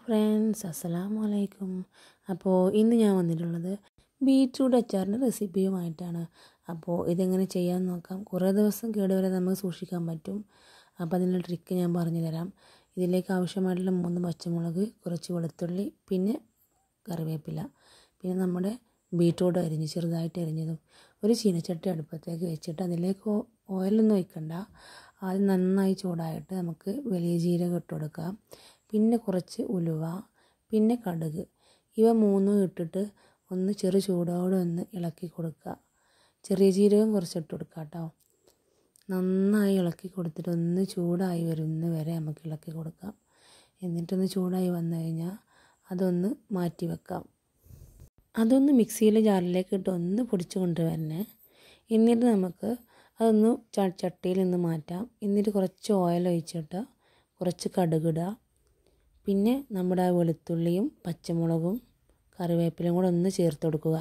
friends അസ്സലാമു അലൈക്കും അപ്പോൾ ഇന്ന് ഞാൻ വന്നിട്ടുള്ളത് ബീറ്റ്റൂട്ട് അച്ചാറിൻ്റെ റെസിപ്പിയുമായിട്ടാണ് അപ്പോൾ ഇതെങ്ങനെ ചെയ്യാൻ നോക്കാം കുറേ ദിവസം കേടുവരെ നമുക്ക് സൂക്ഷിക്കാൻ പറ്റും അപ്പോൾ അതിനുള്ള ട്രിക്ക് ഞാൻ പറഞ്ഞു തരാം ഇതിലേക്ക് ആവശ്യമായിട്ടുള്ള മൂന്ന് പച്ചമുളക് കുറച്ച് വെളുത്തുള്ളി പിന്നെ കറിവേപ്പില പിന്നെ നമ്മുടെ ബീറ്റ്റൂട്ട് അരിഞ്ഞ് ചെറുതായിട്ട് അരിഞ്ഞതും ഒരു ചീനച്ചട്ടി അടുപ്പത്തേക്ക് വെച്ചിട്ട് അതിലേക്ക് ഓ- ഓയിലൊന്നും ഒഴിക്കണ്ട ആദ്യം നന്നായി ചൂടായിട്ട് നമുക്ക് വലിയ ജീരകം ഇട്ട് കൊടുക്കാം പിന്നെ കുറച്ച് ഉലുവ പിന്നെ കടുക് ഇവ മൂന്നും ഇട്ടിട്ട് ഒന്ന് ചെറു ചൂടോടെ ഒന്ന് ഇളക്കി കൊടുക്കുക ചെറിയ ജീരകം കുറച്ച് ഇട്ട് കൊടുക്കുക കേട്ടോ നന്നായി ഇളക്കി കൊടുത്തിട്ട് ഒന്ന് ചൂടായി വരുന്ന വരെ നമുക്ക് ഇളക്കി കൊടുക്കാം എന്നിട്ടൊന്ന് ചൂടായി വന്നു കഴിഞ്ഞാൽ അതൊന്ന് മാറ്റി വെക്കാം അതൊന്ന് മിക്സിയിലെ ജാറിലേക്ക് ഇട്ട് ഒന്ന് പൊടിച്ച് കൊണ്ടുവരണേ എന്നിട്ട് നമുക്ക് അതൊന്ന് ച- ചട്ടിയിൽ നിന്ന് മാറ്റാം എന്നിട്ട് കുറച്ച് ഓയിൽ ഒഴിച്ചിട്ട് കുറച്ച് കടുകിടുക പിന്നെ നമ്മുടെ ആ വെളുത്തുള്ളിയും പച്ചമുളകും കറിവേപ്പിലയും കൂടെ ഒന്ന് ചേർത്ത് കൊടുക്കുക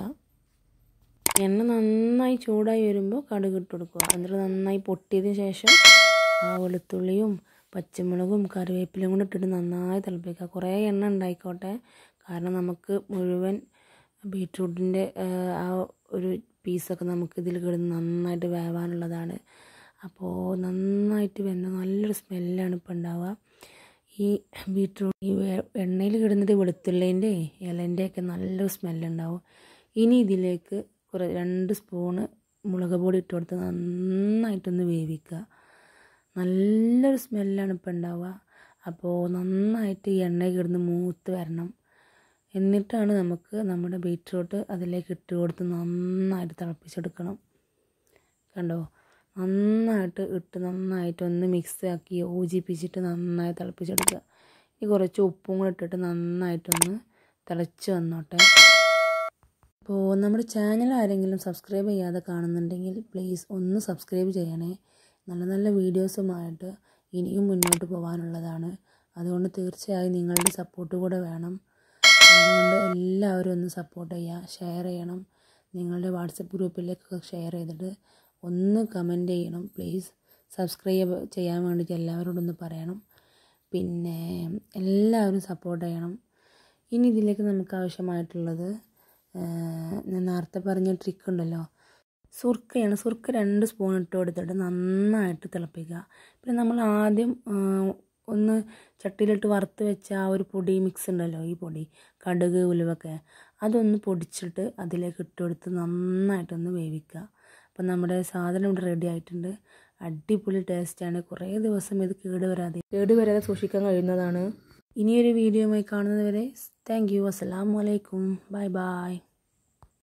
എണ്ണ നന്നായി ചൂടായി വരുമ്പോൾ കടുക് ഇട്ട് കൊടുക്കുക എന്നിട്ട് നന്നായി പൊട്ടിയതിന് ശേഷം ആ വെളുത്തുള്ളിയും പച്ചമുളകും കറിവേപ്പിലയും കൂടെ ഇട്ടിട്ട് നന്നായി തിളപ്പിക്കുക കുറേ എണ്ണ ഉണ്ടായിക്കോട്ടെ കാരണം നമുക്ക് മുഴുവൻ ബീട്രൂട്ടിൻ്റെ ആ ഒരു പീസൊക്കെ നമുക്ക് ഇതിൽ കിടന്ന് നന്നായിട്ട് വേവാനുള്ളതാണ് അപ്പോൾ നന്നായിട്ട് വെന്ത നല്ലൊരു സ്മെല്ലാണ് ഇപ്പോൾ ഉണ്ടാവുക ഈ ബീട്രൂട്ട് ഈ വെ- എണ്ണയിൽ കിടന്നിട്ട് വെളുത്തുള്ളിൻ്റെ ഇലൻ്റെ ഒക്കെ നല്ലൊരു സ്മെല്ലുണ്ടാവും ഇനി ഇതിലേക്ക് കുറേ രണ്ട് സ്പൂണ് മുളക് പൊടി ഇട്ട് കൊടുത്ത് നന്നായിട്ടൊന്ന് വേവിക്കുക നല്ലൊരു സ്മെല്ലാണ് ഇപ്പോൾ ഉണ്ടാവുക അപ്പോൾ നന്നായിട്ട് ഈ എണ്ണയിൽ കിടന്ന് മൂത്ത് വരണം എന്നിട്ടാണ് നമുക്ക് നമ്മുടെ ബീറ്റ്റൂട്ട് അതിലേക്ക് ഇട്ട് കൊടുത്ത് നന്നായിട്ട് തിളപ്പിച്ചെടുക്കണം കണ്ടോ നന്നായിട്ട് ഇട്ട് നന്നായിട്ട് ഒന്ന് മിക്സ് ആക്കി യോജിപ്പിച്ചിട്ട് നന്നായി തിളപ്പിച്ചെടുക്കുക ഇനി കുറച്ച് ഉപ്പും കൂടെ ഇട്ടിട്ട് നന്നായിട്ടൊന്ന് തിളച്ച് വന്നോട്ടെ അപ്പോൾ നമ്മുടെ ചാനൽ ആരെങ്കിലും സബ്സ്ക്രൈബ് ചെയ്യാതെ കാണുന്നുണ്ടെങ്കിൽ പ്ലീസ് ഒന്ന് സബ്സ്ക്രൈബ് ചെയ്യണേ നല്ല നല്ല വീഡിയോസുമായിട്ട് ഇനിയും മുന്നോട്ട് പോകാനുള്ളതാണ് അതുകൊണ്ട് തീർച്ചയായും നിങ്ങളുടെ സപ്പോർട്ട് കൂടെ വേണം അതുകൊണ്ട് എല്ലാവരും ഒന്ന് സപ്പോർട്ട് ചെയ്യുക ഷെയർ ചെയ്യണം നിങ്ങളുടെ വാട്സപ്പ് ഗ്രൂപ്പിലേക്കൊക്കെ ഷെയർ ചെയ്തിട്ട് ഒന്ന് കമൻറ്റ് ചെയ്യണം പ്ലീസ് സബ്സ്ക്രൈബ് ചെയ്യാൻ വേണ്ടിയിട്ട് എല്ലാവരോടും ഒന്ന് പറയണം പിന്നെ എല്ലാവരും സപ്പോർട്ട് ചെയ്യണം ഇനി ഇതിലേക്ക് നമുക്ക് ആവശ്യമായിട്ടുള്ളത് ആ, ഞാൻ നേരത്തെ പറഞ്ഞ ട്രിക്ക് ഉണ്ടല്ലോ സുർക്കയാണ് സുർക്ക രണ്ട് സ്പൂൺ ഇട്ട് കൊടുത്തിട്ട് നന്നായിട്ട് തിളപ്പിക്കുക പിന്നെ നമ്മൾ ആദ്യം ആ, ഒന്ന് ചട്ടിയിലിട്ട് വറുത്ത് വെച്ച ആ ഒരു പൊടി മിക്സ് ഉണ്ടല്ലോ ഈ പൊടി കടുക് ഉലുവൊക്കെ അതൊന്ന് പൊടിച്ചിട്ട് അതിലേക്ക് ഇട്ട് കൊടുത്ത് നന്നായിട്ടൊന്ന് വേവിക്കുക അപ്പം നമ്മുടെ സാധനം ഇവിടെ റെഡി ആയിട്ടുണ്ട് അടിപൊളി ടേസ്റ്റാണ് കുറേ ദിവസം ഇത് കേട് വരാതെ കേട് വരാതെ സൂക്ഷിക്കാൻ കഴിയുന്നതാണ് ഇനിയൊരു വീഡിയോയുമായി കാണുന്നത് വരെ താങ്ക് യു അസ്സലാമു അലൈക്കും ബൈ ബൈ